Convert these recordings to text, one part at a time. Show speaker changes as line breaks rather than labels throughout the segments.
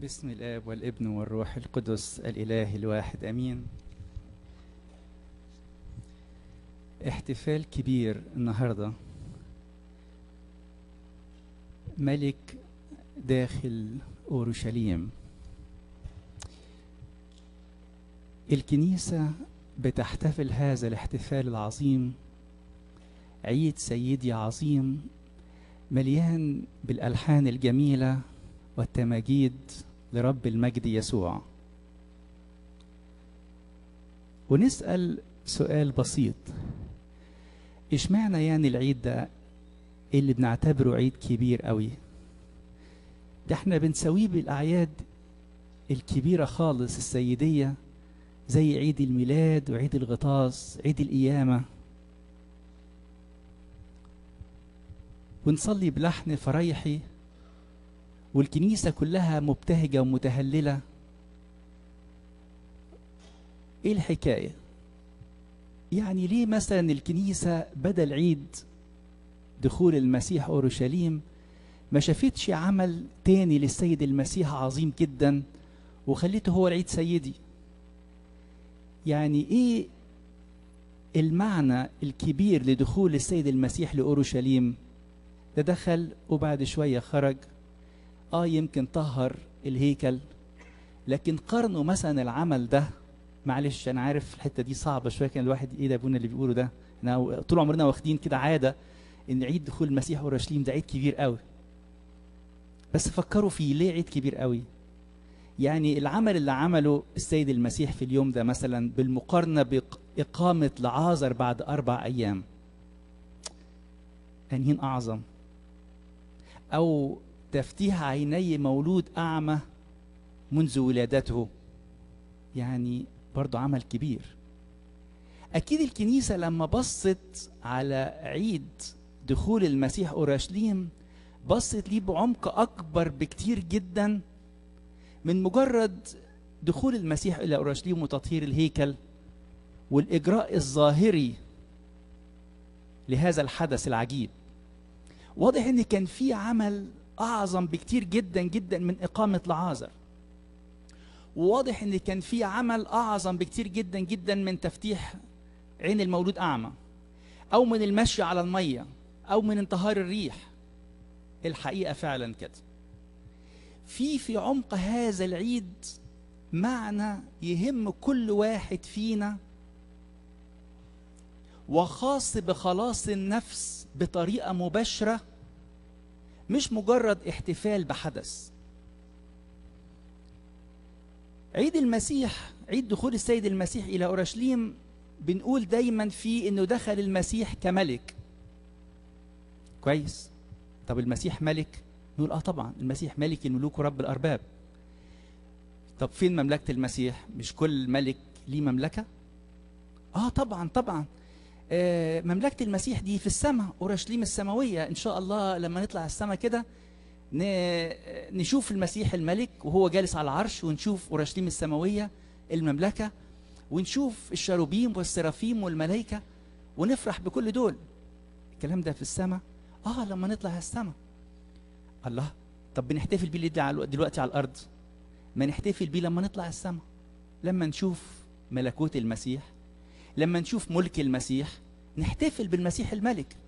باسم الآب والابن والروح القدس الإله الواحد أمين احتفال كبير النهاردة ملك داخل أورشليم الكنيسة بتحتفل هذا الاحتفال العظيم عيد سيدي عظيم مليان بالألحان الجميلة والتماجيد لرب المجد يسوع ونسأل سؤال بسيط اشمعنى يعني العيد ده اللي بنعتبره عيد كبير قوي ده احنا بنسويه بالأعياد الكبيرة خالص السيدية زي عيد الميلاد وعيد الغطاس عيد القيامة ونصلي بلحن فريحي والكنيسة كلها مبتهجة ومتهللة ايه الحكاية يعني ليه مثلا الكنيسة بدل عيد دخول المسيح أورشليم ما شافتش عمل تاني للسيد المسيح عظيم جدا وخليته هو العيد سيدي يعني ايه المعنى الكبير لدخول السيد المسيح لأورشليم ده دخل وبعد شوية خرج اه يمكن طهر الهيكل لكن قارنوا مثلا العمل ده معلش انا عارف الحته دي صعبه شويه كان الواحد ايه ده ابونا اللي بيقوله ده احنا طول عمرنا واخدين كده عاده ان عيد دخول المسيح اورشليم ده عيد كبير قوي بس فكروا فيه ليه عيد كبير قوي يعني العمل اللي عمله السيد المسيح في اليوم ده مثلا بالمقارنه باقامه لعازر بعد اربع ايام انهين اعظم او تفتيح عيني مولود أعمى منذ ولادته يعني برضو عمل كبير أكيد الكنيسة لما بصت على عيد دخول المسيح أورشليم بصت ليه بعمق أكبر بكتير جدا من مجرد دخول المسيح إلى أورشليم وتطهير الهيكل والإجراء الظاهري لهذا الحدث العجيب واضح ان كان في عمل اعظم بكتير جدا جدا من اقامه لعازر وواضح ان كان في عمل اعظم بكتير جدا جدا من تفتيح عين المولود اعمى او من المشي على الميه او من انتهار الريح الحقيقه فعلا كده في في عمق هذا العيد معنى يهم كل واحد فينا وخاص بخلاص النفس بطريقه مباشره مش مجرد احتفال بحدث عيد المسيح عيد دخول السيد المسيح الى اورشليم بنقول دايما فيه انه دخل المسيح كملك كويس طب المسيح ملك نقول اه طبعا المسيح ملك الملوك ورب الارباب طب فين مملكه المسيح مش كل ملك ليه مملكه اه طبعا طبعا آه مملكه المسيح دي في السماء اورشليم السماويه ان شاء الله لما نطلع السماء كده نشوف المسيح الملك وهو جالس على العرش ونشوف اورشليم السماويه المملكه ونشوف الشاروبيم والسرافيم والملائكه ونفرح بكل دول الكلام ده في السماء اه لما نطلع السماء الله طب بنحتفل بيه دلوقتي على الارض ما نحتفل بيه لما نطلع السماء لما نشوف ملكوت المسيح لما نشوف ملك المسيح نحتفل بالمسيح الملك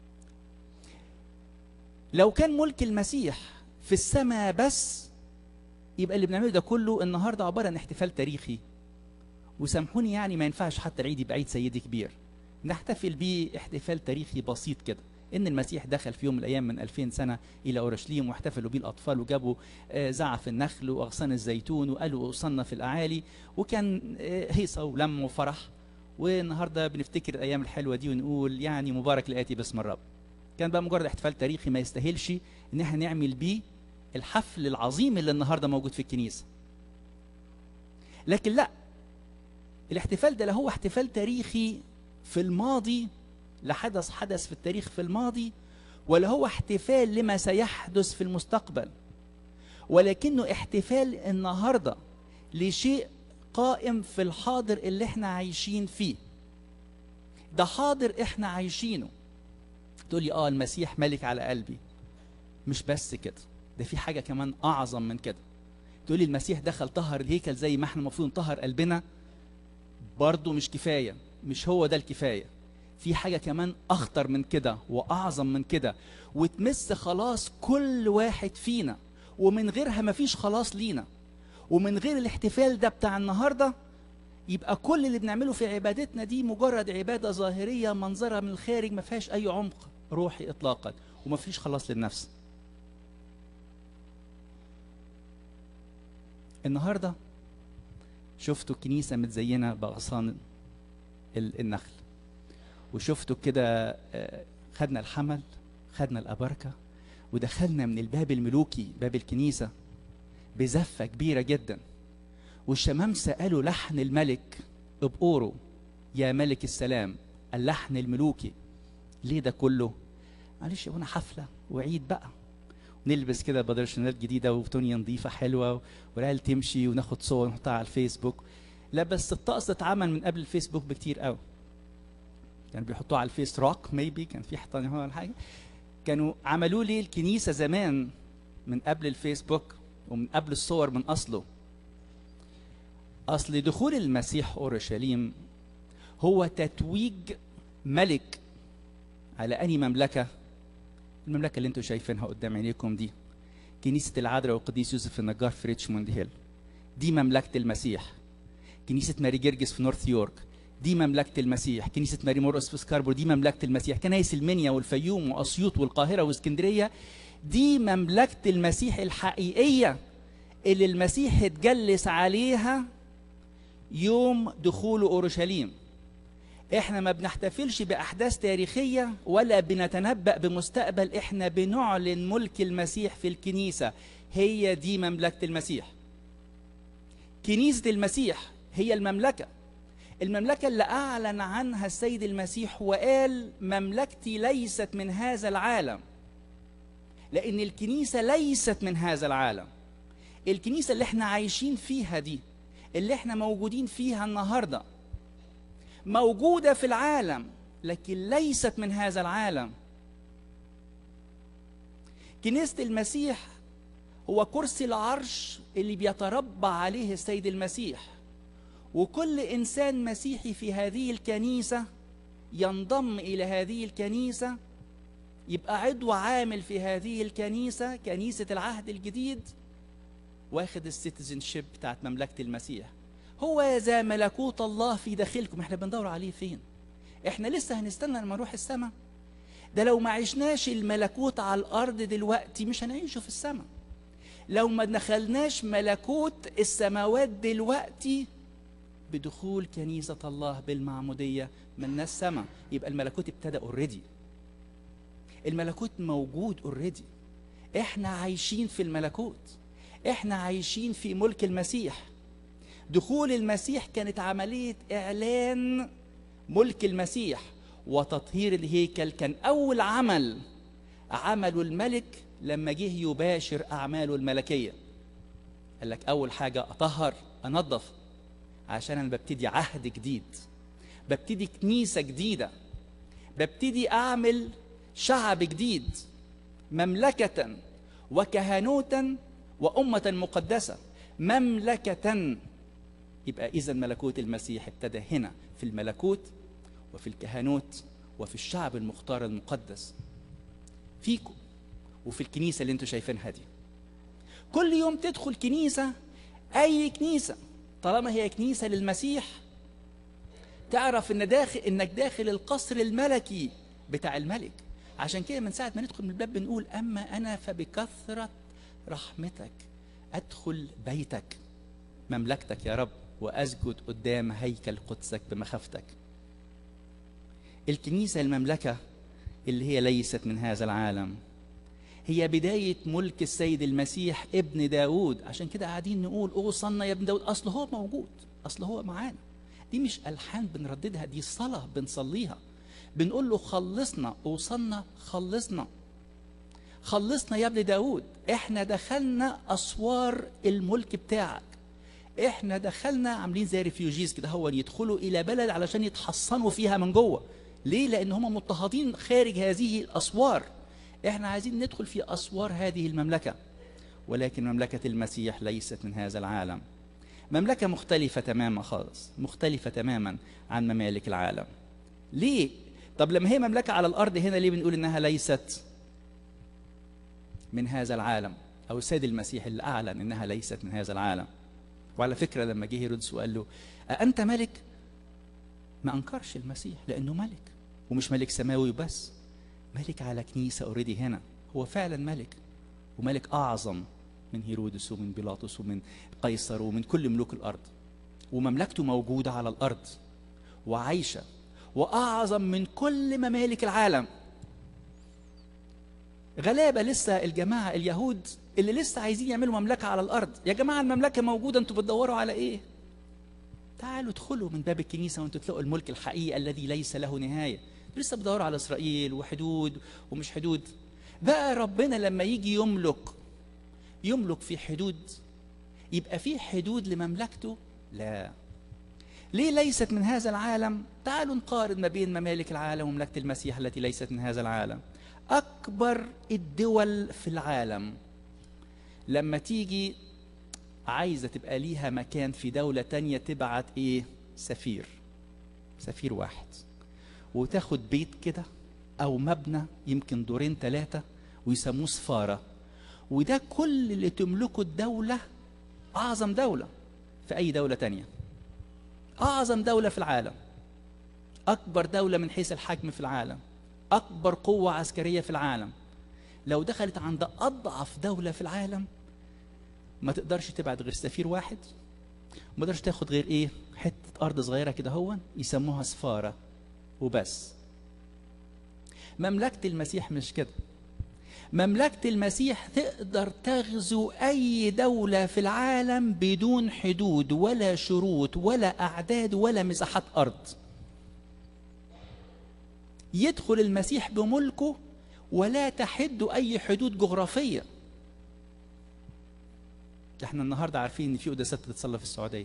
لو كان ملك المسيح في السماء بس يبقى اللي بنعمله ده كله النهارده عباره عن احتفال تاريخي وسامحوني يعني ما ينفعش حتى العيد يبقى عيد سيدي كبير نحتفل بيه احتفال تاريخي بسيط كده ان المسيح دخل في يوم من الايام من 2000 سنه الى اورشليم واحتفلوا بيه الاطفال وجابوا زعف النخل واغصان الزيتون وقالوا اوصلنا في الاعالي وكان هيصه ولم وفرح والنهارده بنفتكر الايام الحلوه دي ونقول يعني مبارك الاتي باسم الرب كان بقى مجرد احتفال تاريخي ما يستاهلش ان احنا نعمل بيه الحفل العظيم اللي النهارده موجود في الكنيسه لكن لا الاحتفال ده لا هو احتفال تاريخي في الماضي لحدث حدث في التاريخ في الماضي ولا هو احتفال لما سيحدث في المستقبل ولكنه احتفال النهارده لشيء قائم في الحاضر اللي احنا عايشين فيه ده حاضر احنا عايشينه تقول لي اه المسيح ملك على قلبي مش بس كده ده في حاجه كمان اعظم من كده تقولي المسيح دخل طهر الهيكل زي ما احنا المفروض نطهر قلبنا برضه مش كفايه مش هو ده الكفايه في حاجه كمان اخطر من كده واعظم من كده وتمس خلاص كل واحد فينا ومن غيرها مفيش خلاص لينا ومن غير الاحتفال ده بتاع النهارده يبقى كل اللي بنعمله في عبادتنا دي مجرد عباده ظاهريه منظرها من الخارج ما فيهاش اي عمق روحي اطلاقا وما فيش خلاص للنفس النهارده شفتوا كنيسه متزينه باغصان ال- النخل وشفتوا كده آه، خدنا الحمل خدنا الأبركة ودخلنا من الباب الملوكي باب الكنيسة بزفة كبيرة جدا والشمامسة قالوا لحن الملك ابقوروا يا ملك السلام اللحن الملوكي ليه ده كله معلش وانا حفلة وعيد بقى نلبس كده بدرشنات جديدة وتونية نظيفة حلوة والعيال تمشي وناخد صور ونحطها على الفيسبوك لا بس الطقس اتعمل من قبل الفيسبوك بكتير قوي كانوا بيحطوه على الفيس روك ميبي كان في حيطان هو ولا حاجه كانوا عملوا لي الكنيسه زمان من قبل الفيسبوك ومن قبل الصور من اصله اصل دخول المسيح اورشليم هو تتويج ملك على اني مملكه المملكه اللي انتم شايفينها قدام عينيكم دي كنيسه العذراء والقديس يوسف النجار في ريتشموند هيل دي مملكه المسيح كنيسه ماري جرجس في نورث يورك دي مملكة المسيح كنيسة ماري مورس في سكاربور دي مملكة المسيح كنايس المنيا والفيوم وأسيوط والقاهرة واسكندرية دي مملكة المسيح الحقيقية اللي المسيح اتجلس عليها يوم دخوله أورشليم احنا ما بنحتفلش بأحداث تاريخية ولا بنتنبأ بمستقبل احنا بنعلن ملك المسيح في الكنيسة هي دي مملكة المسيح كنيسة المسيح هي المملكة المملكة اللي أعلن عنها السيد المسيح وقال مملكتي ليست من هذا العالم لأن الكنيسة ليست من هذا العالم الكنيسة اللي احنا عايشين فيها دي اللي احنا موجودين فيها النهاردة موجودة في العالم لكن ليست من هذا العالم كنيسة المسيح هو كرسي العرش اللي بيتربع عليه السيد المسيح وكل انسان مسيحي في هذه الكنيسه ينضم الى هذه الكنيسه يبقى عضو عامل في هذه الكنيسه كنيسه العهد الجديد واخد السيتيزن شيب بتاعت مملكه المسيح هو ذا ملكوت الله في داخلكم احنا بندور عليه فين احنا لسه هنستنى لما نروح السماء ده لو ما عشناش الملكوت على الارض دلوقتي مش هنعيشه في السماء لو ما دخلناش ملكوت السماوات دلوقتي بدخول كنيسة الله بالمعمودية من السماء يبقى الملكوت ابتدى اوريدي الملكوت موجود اوريدي احنا عايشين في الملكوت احنا عايشين في ملك المسيح دخول المسيح كانت عملية اعلان ملك المسيح وتطهير الهيكل كان اول عمل عمله الملك لما جه يباشر اعماله الملكية قال لك اول حاجة اطهر انظف عشان انا ببتدي عهد جديد ببتدي كنيسه جديده ببتدي اعمل شعب جديد مملكه وكهنوتا وامه مقدسه مملكه يبقى اذا ملكوت المسيح ابتدى هنا في الملكوت وفي الكهنوت وفي الشعب المختار المقدس فيكم وفي الكنيسه اللي انتم شايفينها دي كل يوم تدخل كنيسه اي كنيسه طالما هي كنيسه للمسيح تعرف ان داخل انك داخل القصر الملكي بتاع الملك عشان كده من ساعه ما ندخل من الباب بنقول اما انا فبكثره رحمتك ادخل بيتك مملكتك يا رب واسجد قدام هيكل قدسك بمخافتك الكنيسه المملكه اللي هي ليست من هذا العالم هي بداية ملك السيد المسيح ابن داود عشان كده قاعدين نقول اوصلنا يا ابن داود أصل هو موجود أصل هو معانا دي مش ألحان بنرددها دي صلاة بنصليها بنقول له خلصنا اوصلنا خلصنا خلصنا يا ابن داود احنا دخلنا أسوار الملك بتاعك احنا دخلنا عاملين زي ريفيوجيز كده هو يدخلوا الى بلد علشان يتحصنوا فيها من جوه ليه لان هم مضطهدين خارج هذه الاسوار احنا عايزين ندخل في اسوار هذه المملكه ولكن مملكة المسيح ليست من هذا العالم مملكة مختلفة تماما خالص مختلفة تماما عن ممالك العالم ليه؟ طب لما هي مملكة على الأرض هنا ليه بنقول إنها ليست من هذا العالم أو السيد المسيح اللي أعلن إنها ليست من هذا العالم وعلى فكرة لما جه هيرودس وقال له أأنت ملك؟ ما أنكرش المسيح لأنه ملك ومش ملك سماوي بس ملك على كنيسة اوريدي هنا هو فعلا ملك وملك أعظم من هيرودس ومن بيلاطس ومن قيصر ومن كل ملوك الأرض ومملكته موجودة على الأرض وعايشة وأعظم من كل ممالك العالم غلابة لسه الجماعة اليهود اللي لسه عايزين يعملوا مملكة على الأرض يا جماعة المملكة موجودة أنتوا بتدوروا على إيه تعالوا ادخلوا من باب الكنيسة وانتوا تلاقوا الملك الحقيقي الذي ليس له نهاية لسه بتدوروا على إسرائيل وحدود ومش حدود بقى ربنا لما يجي يملك يملك في حدود يبقى في حدود لمملكته لا ليه ليست من هذا العالم تعالوا نقارن ما بين ممالك العالم ومملكة المسيح التي ليست من هذا العالم أكبر الدول في العالم لما تيجي عايزة تبقى ليها مكان في دولة تانية تبعت إيه سفير سفير واحد وتاخد بيت كده أو مبنى يمكن دورين ثلاثة ويسموه سفارة وده كل اللي تملكه الدولة أعظم دولة في أي دولة تانية أعظم دولة في العالم أكبر دولة من حيث الحجم في العالم أكبر قوة عسكرية في العالم لو دخلت عند أضعف دولة في العالم ما تقدرش تبعت غير سفير واحد وما تقدرش تاخد غير إيه حتة أرض صغيرة كده هو يسموها سفارة وبس مملكة المسيح مش كده مملكة المسيح تقدر تغزو أي دولة في العالم بدون حدود ولا شروط ولا أعداد ولا مساحات أرض يدخل المسيح بملكه ولا تحد أي حدود جغرافية احنا النهاردة عارفين إن في قداسات بتتصلى في السعودية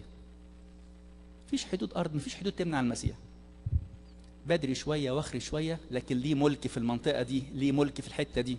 مفيش حدود أرض مفيش حدود تمنع المسيح بدري شوية واخري شوية لكن ليه ملك في المنطقة دي ليه ملك في الحتة دي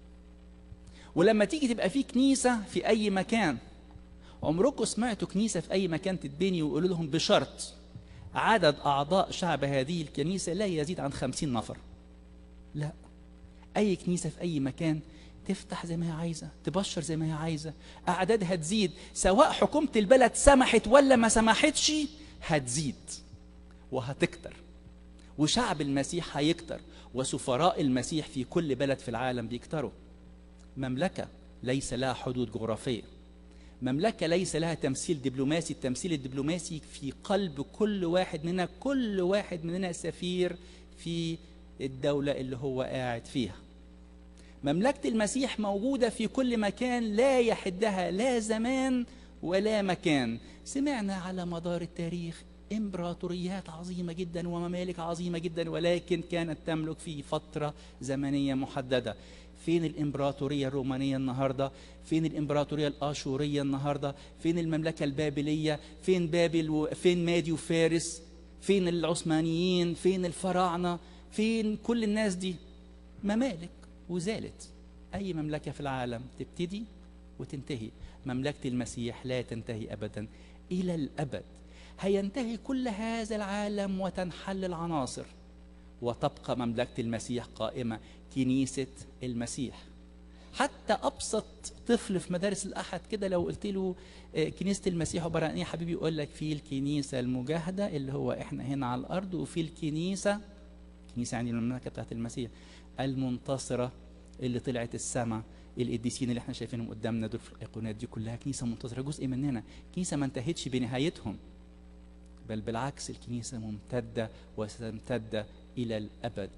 ولما تيجي تبقى في كنيسة في أي مكان عمركم سمعتوا كنيسة في أي مكان تتبني ويقولوا لهم بشرط عدد أعضاء شعب هذه الكنيسة لا يزيد عن خمسين نفر لا أي كنيسة في أي مكان تفتح زي ما هي عايزة تبشر زي ما هي عايزة أعدادها تزيد سواء حكومة البلد سمحت ولا ما سمحتش هتزيد وهتكتر وشعب المسيح هيكتر وسفراء المسيح في كل بلد في العالم بيكتروا مملكة ليس لها حدود جغرافية مملكة ليس لها تمثيل دبلوماسي التمثيل الدبلوماسي في قلب كل واحد مننا كل واحد مننا سفير في الدولة اللي هو قاعد فيها مملكة المسيح موجودة في كل مكان لا يحدها لا زمان ولا مكان سمعنا على مدار التاريخ امبراطوريات عظيمة جدا وممالك عظيمة جدا ولكن كانت تملك في فترة زمنية محددة فين الامبراطوريه الرومانيه النهارده فين الامبراطوريه الاشوريه النهارده فين المملكه البابليه فين بابل و... فين مادي وفارس فين العثمانيين فين الفراعنه فين كل الناس دي ممالك وزالت اي مملكه في العالم تبتدي وتنتهي مملكه المسيح لا تنتهي ابدا الى الابد هينتهي كل هذا العالم وتنحل العناصر وتبقى مملكه المسيح قائمه كنيسة المسيح حتى أبسط طفل في مدارس الأحد كده لو قلت له كنيسة المسيح عبارة عن إيه يا حبيبي يقول لك في الكنيسة المجاهدة اللي هو إحنا هنا على الأرض وفي الكنيسة كنيسة يعني المملكة بتاعت المسيح المنتصرة اللي طلعت السماء القديسين اللي احنا شايفينهم قدامنا دول في الايقونات دي كلها كنيسه منتصره جزء مننا كنيسه ما انتهتش بنهايتهم بل بالعكس الكنيسه ممتده وستمتد الى الابد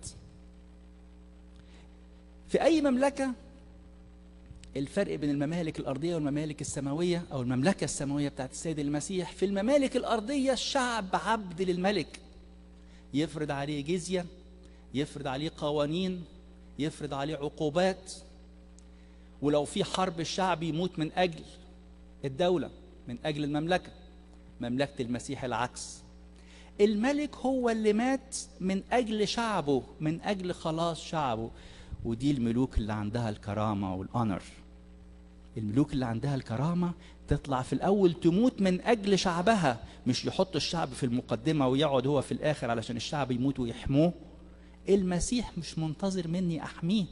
في أي مملكة الفرق بين الممالك الأرضية والممالك السماوية أو المملكة السماوية بتاعت السيد المسيح في الممالك الأرضية الشعب عبد للملك يفرض عليه جزية يفرض عليه قوانين يفرض عليه عقوبات ولو في حرب الشعب يموت من أجل الدولة من أجل المملكة مملكة المسيح العكس الملك هو اللي مات من أجل شعبه من أجل خلاص شعبه ودي الملوك اللي عندها الكرامة والأونر الملوك اللي عندها الكرامة تطلع في الأول تموت من أجل شعبها مش يحط الشعب في المقدمة ويقعد هو في الآخر علشان الشعب يموت ويحموه المسيح مش منتظر مني أحميه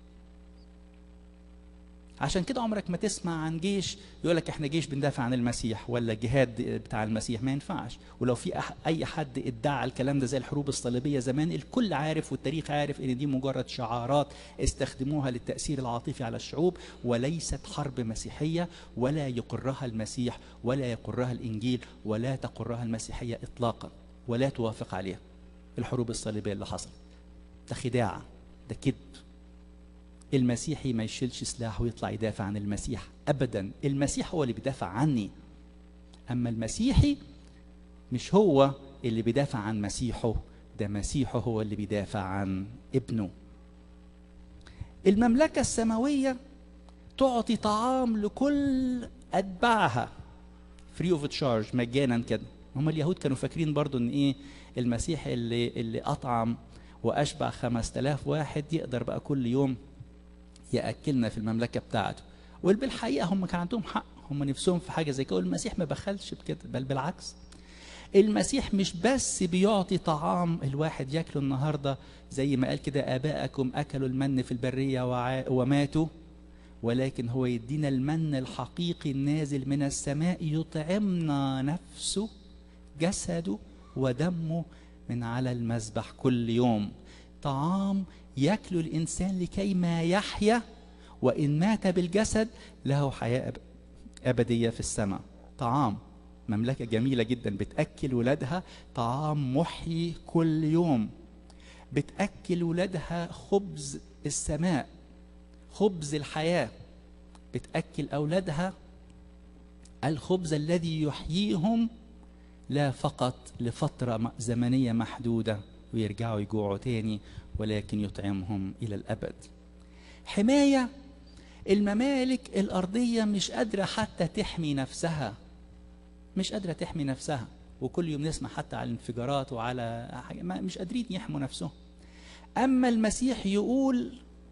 عشان كده عمرك ما تسمع عن جيش يقول لك احنا جيش بندافع عن المسيح ولا جهاد بتاع المسيح ما ينفعش ولو في أح اي حد ادعى الكلام ده زي الحروب الصليبيه زمان الكل عارف والتاريخ عارف ان دي مجرد شعارات استخدموها للتاثير العاطفي على الشعوب وليست حرب مسيحيه ولا يقرها المسيح ولا يقرها الانجيل ولا تقرها المسيحيه اطلاقا ولا توافق عليها الحروب الصليبيه اللي حصلت ده خداع ده كذب المسيحي ما يشيلش سلاح ويطلع يدافع عن المسيح ابدا المسيح هو اللي بيدافع عني اما المسيحي مش هو اللي بيدافع عن مسيحه ده مسيحه هو اللي بيدافع عن ابنه المملكه السماويه تعطي طعام لكل اتباعها فري اوف تشارج مجانا كده هم اليهود كانوا فاكرين برضو ان ايه المسيح اللي اللي اطعم واشبع 5000 واحد يقدر بقى كل يوم ياكلنا في المملكه بتاعته وبالحقيقه هم كان عندهم حق هم نفسهم في حاجه زي كده المسيح ما بخلش بكده بل بالعكس المسيح مش بس بيعطي طعام الواحد ياكله النهارده زي ما قال كده اباءكم اكلوا المن في البريه وع... وماتوا ولكن هو يدينا المن الحقيقي النازل من السماء يطعمنا نفسه جسده ودمه من على المذبح كل يوم طعام ياكل الانسان لكي ما يحيا وان مات بالجسد له حياه ابديه في السماء طعام مملكه جميله جدا بتاكل ولادها طعام محيي كل يوم بتاكل ولادها خبز السماء خبز الحياه بتاكل اولادها الخبز الذي يحييهم لا فقط لفتره زمنيه محدوده ويرجعوا يجوعوا تاني ولكن يطعمهم الى الابد حمايه الممالك الارضيه مش قادره حتى تحمي نفسها مش قادره تحمي نفسها وكل يوم نسمع حتى على الانفجارات وعلى مش قادرين يحموا نفسهم اما المسيح يقول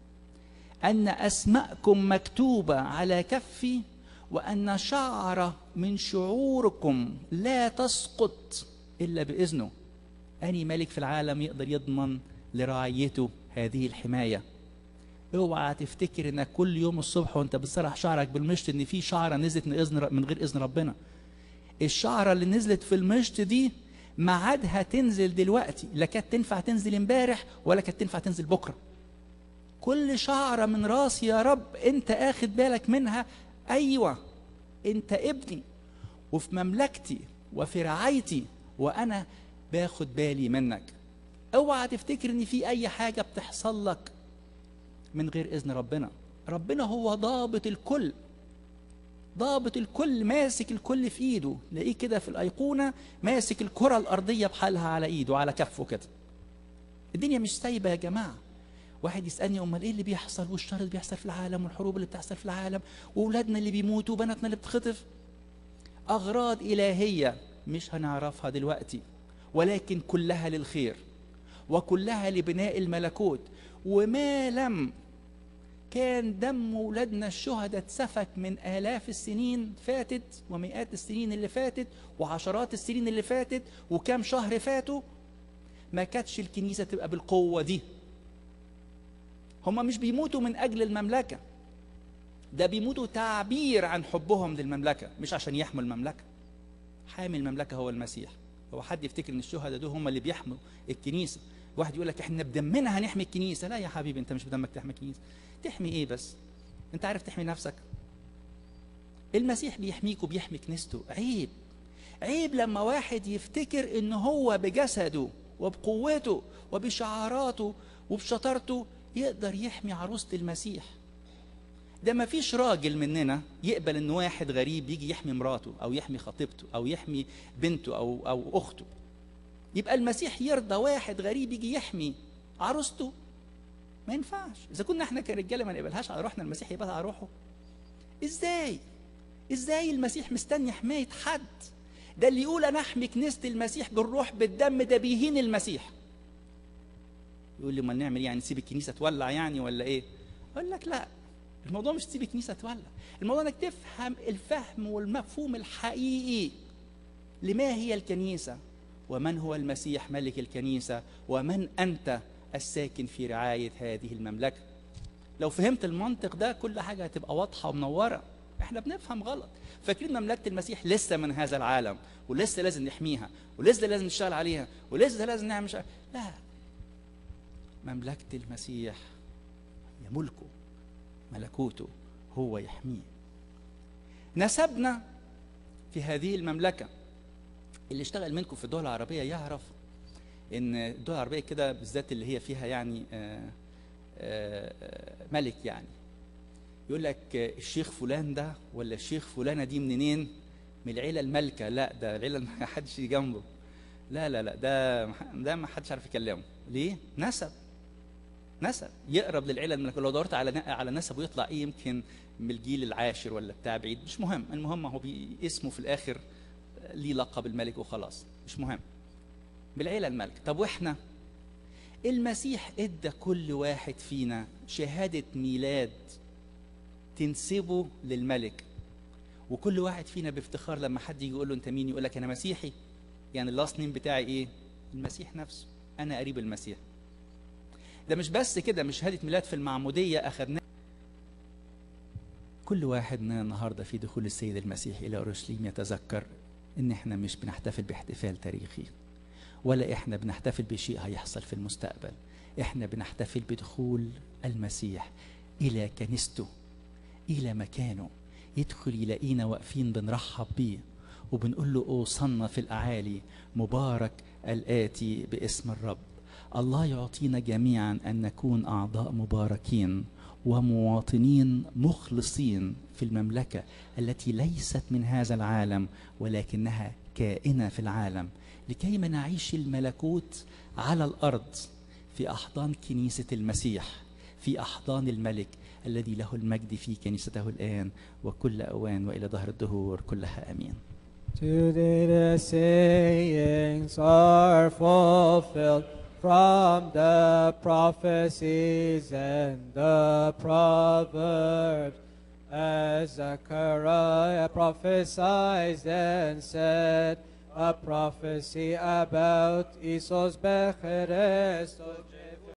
ان اسماءكم مكتوبه على كفي وان شعره من شعوركم لا تسقط الا باذنه اني ملك في العالم يقدر يضمن لرعيته هذه الحمايه اوعى تفتكر انك كل يوم الصبح وانت بتسرح شعرك بالمشط ان في شعره نزلت من اذن من غير اذن ربنا الشعره اللي نزلت في المشط دي ميعادها تنزل دلوقتي لا كانت تنفع تنزل امبارح ولا كانت تنفع تنزل بكره كل شعره من راسي يا رب انت اخد بالك منها ايوه انت ابني وفي مملكتي وفي رعايتي وانا باخد بالي منك اوعى تفتكر ان في اي حاجه بتحصل لك من غير اذن ربنا ربنا هو ضابط الكل ضابط الكل ماسك الكل في ايده تلاقيه كده في الايقونه ماسك الكره الارضيه بحالها على ايده على كفه كده الدنيا مش سايبه يا جماعه واحد يسالني امال ايه اللي بيحصل والشر اللي بيحصل في العالم والحروب اللي بتحصل في العالم واولادنا اللي بيموتوا وبناتنا اللي بتخطف اغراض الهيه مش هنعرفها دلوقتي ولكن كلها للخير وكلها لبناء الملكوت وما لم كان دم ولادنا الشهداء اتسفك من آلاف السنين فاتت ومئات السنين اللي فاتت وعشرات السنين اللي فاتت وكام شهر فاتوا ما كانتش الكنيسة تبقى بالقوة دي هم مش بيموتوا من أجل المملكة ده بيموتوا تعبير عن حبهم للمملكة مش عشان يحموا المملكة حامي المملكة هو المسيح هو حد يفتكر ان الشهداء دول هم اللي بيحموا الكنيسه واحد يقول لك احنا بدمنا هنحمي الكنيسه لا يا حبيبي انت مش بدمك تحمي الكنيسه تحمي ايه بس انت عارف تحمي نفسك المسيح بيحميك وبيحمي كنيسته عيب عيب لما واحد يفتكر ان هو بجسده وبقوته وبشعاراته وبشطارته يقدر يحمي عروسة المسيح ده ما فيش راجل مننا يقبل ان واحد غريب يجي يحمي مراته او يحمي خطيبته او يحمي بنته او او اخته يبقى المسيح يرضى واحد غريب يجي يحمي عروسته ما ينفعش اذا كنا احنا كرجاله ما نقبلهاش على روحنا المسيح يبقى على روحه ازاي ازاي المسيح مستني حمايه حد ده اللي يقول انا احمي كنيسه المسيح بالروح بالدم ده بيهين المسيح يقول لي ما نعمل يعني نسيب الكنيسه تولع يعني ولا ايه اقول لك لا الموضوع مش تسيب الكنيسه تولع الموضوع انك تفهم الفهم والمفهوم الحقيقي لما هي الكنيسه ومن هو المسيح ملك الكنيسه ومن انت الساكن في رعايه هذه المملكه لو فهمت المنطق ده كل حاجه هتبقى واضحه ومنوره احنا بنفهم غلط فاكرين مملكه المسيح لسه من هذا العالم ولسه لازم نحميها ولسه لازم نشتغل عليها ولسه لازم نعمل شغل. لا مملكه المسيح هي ملكه ملكوته هو يحميه نسبنا في هذه المملكه اللي اشتغل منكم في الدول العربيه يعرف ان الدول العربيه كده بالذات اللي هي فيها يعني آآ آآ ملك يعني يقول لك الشيخ فلان ده ولا الشيخ فلانه دي منين من العيله المالكه لا ده العيله ما حدش يجي جنبه لا لا لا ده ده ما حدش عارف يكلمه ليه نسب نسب يقرب للعيله الملكيه لو دورت على على نسبه يطلع ايه يمكن من الجيل العاشر ولا بتاع بعيد مش مهم المهم هو اسمه في الاخر ليه لقب الملك وخلاص مش مهم بالعيله الملك طب واحنا المسيح ادى كل واحد فينا شهاده ميلاد تنسبه للملك وكل واحد فينا بافتخار لما حد يجي يقول له انت مين يقول لك انا مسيحي يعني اللاست نيم بتاعي ايه المسيح نفسه انا قريب المسيح ده مش بس كده مش شهاده ميلاد في المعموديه اخذناها كل واحد مننا النهارده في دخول السيد المسيح الى اورشليم يتذكر ان احنا مش بنحتفل باحتفال تاريخي ولا احنا بنحتفل بشيء هيحصل في المستقبل احنا بنحتفل بدخول المسيح الى كنيسته الى مكانه يدخل يلاقينا واقفين بنرحب بيه وبنقول له اوصلنا في الاعالي مبارك الاتي باسم الرب الله يعطينا جميعا ان نكون اعضاء مباركين ومواطنين مخلصين في المملكه التي ليست من هذا العالم ولكنها كائنه في العالم لكيما نعيش الملكوت على الارض في احضان كنيسه المسيح في احضان الملك الذي له المجد في كنيسته الان وكل اوان والى ظهر الدهور كلها امين.
Today the sayings are fulfilled from the prophecies and the proverbs. As Zechariah prophesied and said, a prophecy about Esau's Becherest